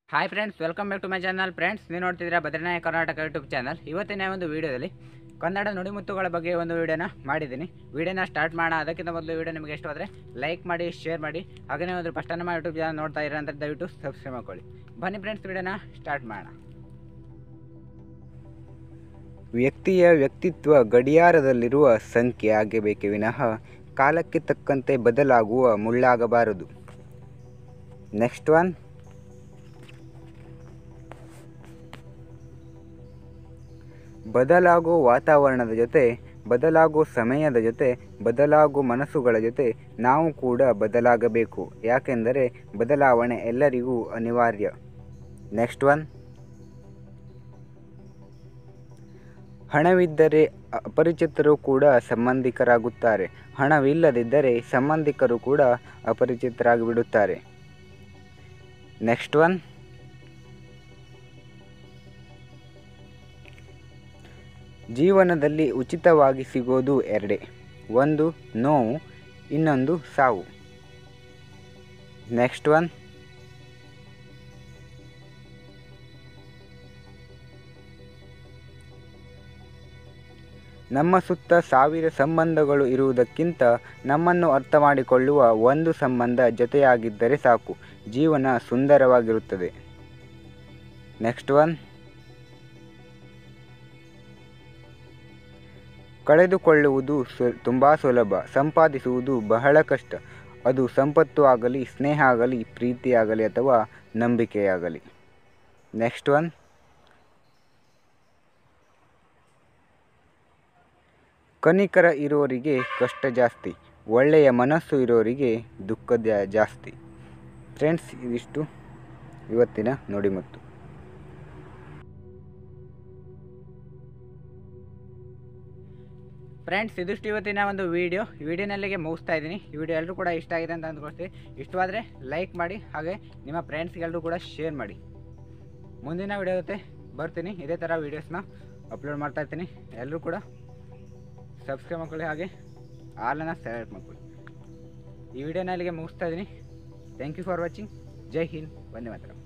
hi friends welcome back to my channel friends ನೀವು ನೋಡ್ತಿದ್ದೀರಾ ಬದ್ರಿನಾಯಕ Karnataka YouTube channel ಇವತ್ತಿನ ಒಂದು ವಿಡಿಯೋದಲ್ಲಿ ಕನ್ನಡ ನುಡಿಮುತ್ತುಗಳ ಬಗ್ಗೆ ಒಂದು ವಿಡಿಯೋನ ಮಾಡಿದ್ದೀನಿ ವಿಡಿಯೋನ ಸ್ಟಾರ್ಟ್ ಮಾಡೋಣ ಅದಕ್ಕಿಂತ ಮೊದಲು ವಿಡಿಯೋ ನಿಮಗೆ ಇಷ್ಟವಾದರೆ ಲೈಕ್ ಮಾಡಿ ಶೇರ್ ಮಾಡಿ ಹಾಗೆಯೇ ಒಂದು ಫಸ್ಟ್ ನಮ್ಮ ಯೂಟ್ಯೂಬ್ ಚಾನಲ್ ನೋಡ್ತಾ ಇರೋ ಅಂತ ದಯವಿಟ್ಟು ಸಬ್ಸ್ಕ್ರೈಬ್ ಮಾಡ್ಕೊಳ್ಳಿ ಬನ್ನಿ ಫ್ರೆಂಡ್ಸ್ ವಿಡಿಯೋನ ಸ್ಟಾರ್ಟ್ ಮಾಡೋಣ ವ್ಯಕ್ತಿಯ ವ್ಯಕ್ತಿತ್ವ ಗಡಿಯಾರದಲ್ಲಿರುವ ಸಂಖ್ಯೆ ಆಗಬೇಕೆ ವಿನಃ ಕಾಲಕ್ಕೆ ತಕ್ಕಂತೆ ಬದಲಾಗುವ ಮುಳ್ಳಾಗಬಾರದು ನೆಕ್ಸ್ಟ್ ಒನ್ ಬದಲಾಗೋ ವಾತಾವರಣದ ಜೊತೆ ಬದಲಾಗೋ ಸಮಯದ ಜೊತೆ ಬದಲಾಗೋ ಮನಸ್ಸುಗಳ ಜೊತೆ ನಾವು ಕೂಡ ಬದಲಾಗಬೇಕು ಯಾಕೆಂದರೆ ಬದಲಾವಣೆ ಎಲ್ಲರಿಗೂ ಅನಿವಾರ್ಯ ನೆಕ್ಸ್ಟ್ ಒನ್ ಹಣವಿದ್ದರೆ ಅಪರಿಚಿತರು ಕೂಡ ಸಂಬಂಧಿಕರಾಗುತ್ತಾರೆ ಹಣವಿಲ್ಲದಿದ್ದರೆ ಸಂಬಂಧಿಕರು ಕೂಡ ಅಪರಿಚಿತರಾಗಿ ಬಿಡುತ್ತಾರೆ ನೆಕ್ಸ್ಟ್ ಒನ್ ಜೀವನದಲ್ಲಿ ಉಚಿತವಾಗಿ ಸಿಗೋದು ಎರಡೇ ಒಂದು ನೋವು ಇನ್ನೊಂದು ಸಾವು ನೆಕ್ಸ್ಟ್ ಒನ್ ನಮ್ಮ ಸುತ್ತ ಸಾವಿರ ಸಂಬಂಧಗಳು ಇರುವುದಕ್ಕಿಂತ ನಮ್ಮನ್ನು ಅರ್ಥ ಮಾಡಿಕೊಳ್ಳುವ ಒಂದು ಸಂಬಂಧ ಜೊತೆಯಾಗಿದ್ದರೆ ಸಾಕು ಜೀವನ ಸುಂದರವಾಗಿರುತ್ತದೆ ನೆಕ್ಸ್ಟ್ ಒನ್ ಕಳೆದುಕೊಳ್ಳುವುದು ಸು ತುಂಬ ಸುಲಭ ಸಂಪಾದಿಸುವುದು ಬಹಳ ಕಷ್ಟ ಅದು ಸಂಪತ್ತು ಆಗಲಿ ಸ್ನೇಹ ಆಗಲಿ ಪ್ರೀತಿಯಾಗಲಿ ಅಥವಾ ನಂಬಿಕೆಯಾಗಲಿ ನೆಕ್ಸ್ಟ್ ಒನ್ ಕನಿಕರ ಇರೋರಿಗೆ ಕಷ್ಟ ಜಾಸ್ತಿ ಒಳ್ಳೆಯ ಮನಸ್ಸು ಇರೋರಿಗೆ ದುಃಖ ಜಾ- ಜಾಸ್ತಿ ಫ್ರೆಂಡ್ಸ್ ಇದಿಷ್ಟು ಇವತ್ತಿನ ನುಡಿಮುತ್ತು ಫ್ರೆಂಡ್ಸ್ ಇದಿಷ್ಟು ಇವತ್ತಿನ ಒಂದು ವಿಡಿಯೋ ವಿಡಿಯೋನಲ್ಲಿಗೆ ಮುಗಿಸ್ತಾ ಇದ್ದೀನಿ ಈ ವಿಡಿಯೋ ಎಲ್ಲರೂ ಕೂಡ ಇಷ್ಟ ಆಗಿದೆ ಅಂತ ಅಂದ್ಕೊಳ್ತೀವಿ ಇಷ್ಟವಾದರೆ ಲೈಕ್ ಮಾಡಿ ಹಾಗೆ ನಿಮ್ಮ ಫ್ರೆಂಡ್ಸ್ಗೆಲ್ಲರೂ ಕೂಡ ಶೇರ್ ಮಾಡಿ ಮುಂದಿನ ವಿಡಿಯೋ ಜೊತೆ ಬರ್ತೀನಿ ಇದೇ ಥರ ವೀಡಿಯೋಸ್ನ ಅಪ್ಲೋಡ್ ಮಾಡ್ತಾ ಇರ್ತೀನಿ ಎಲ್ಲರೂ ಕೂಡ ಸಬ್ಸ್ಕ್ರೈಬ್ ಮಾಡ್ಕೊಳ್ಳಿ ಹಾಗೆ ಆಲನ್ನು ಸೆಲೆಕ್ಟ್ ಮಾಡ್ಕೊಳ್ಳಿ ಈ ವಿಡಿಯೋನ ಅಲ್ಲಿಗೆ ಮುಗಿಸ್ತಾ ಇದ್ದೀನಿ ಥ್ಯಾಂಕ್ ಯು ಫಾರ್ ವಾಚಿಂಗ್ ಜೈ ಹಿಂದ್ ವಂದೇ ಮಾತರಂ